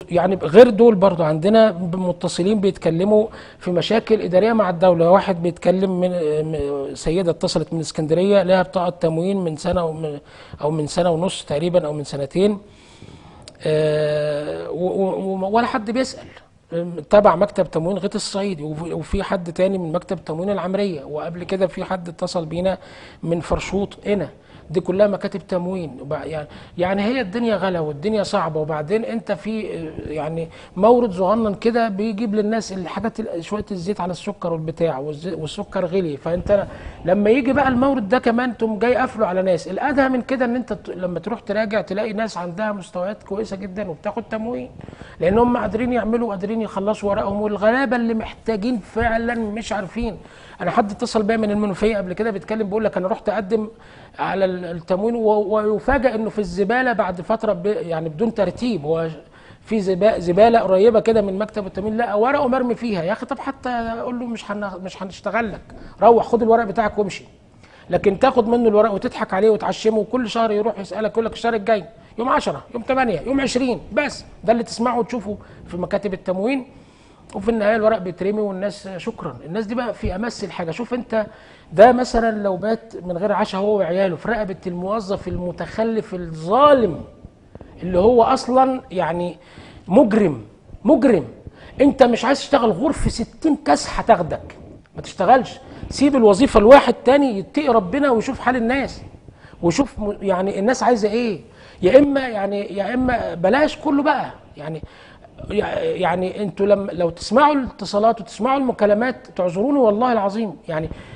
يعني غير دول برضو عندنا متصلين بيتكلموا في مشاكل اداريه مع الدوله واحد بيتكلم من م- سيده اتصلت من اسكندريه لها بطاقه تموين من سنه او من, أو من سنه ونص تقريبا او من سنتين آه، و- و- ولا حد بيسال تبع مكتب تموين غيط الصعيدي وف- وفي حد تاني من مكتب تموين العمريه وقبل كده في حد اتصل بينا من فرشوط هنا دي كلها مكاتب تموين وبع- يعني يعني هي الدنيا غلا والدنيا صعبه وبعدين انت في آه، يعني مورد صغنن كده بيجيب للناس الحاجات ال- شويه الزيت على السكر والبتاع والز- والسكر غلي فانت لما يجي بقى المورد ده كمان تقوم جاي قافله على ناس الادهى من كده ان انت ت- لما تروح تراجع تلاقي ناس عندها مستويات كويسه جدا وبتاخد تموين لان هم قادرين يعملوا قادرين يخلصوا ورقهم والغلابه اللي محتاجين فعلا مش عارفين انا حد اتصل بيا من المنوفيه قبل كده بيتكلم بيقول لك انا رحت اقدم على ال- التموين و- ويفاجئ انه في الزباله بعد فتره ب- يعني بدون ترتيب هو في زبا- زباله قريبه كده من مكتب التموين لا ورقه مرمي فيها يا اخي طب حتى اقول له مش هن- مش هنشتغل لك روح خد الورق بتاعك وامشي لكن تاخد منه الورق وتضحك عليه وتعشمه وكل شهر يروح يسالك يقول لك الشهر الجاي يوم 10 يوم 8 يوم 20 بس ده اللي تسمعه وتشوفه في مكاتب التموين وفي النهايه الورق بيترمي والناس شكرا الناس دي بقى في امس الحاجه شوف انت ده مثلا لو بات من غير عشاء هو وعياله في رقبه الموظف المتخلف الظالم اللي هو اصلا يعني مجرم مجرم انت مش عايز تشتغل غرفه 60 كاس هتاخدك ما تشتغلش سيب الوظيفه لواحد تاني يتقي ربنا ويشوف حال الناس وشوف م- يعني الناس عايزه ايه يا اما يعني يا اما بلاش كله بقى يعني يعني انتوا لما لو تسمعوا الاتصالات وتسمعوا المكالمات تعذروني والله العظيم يعني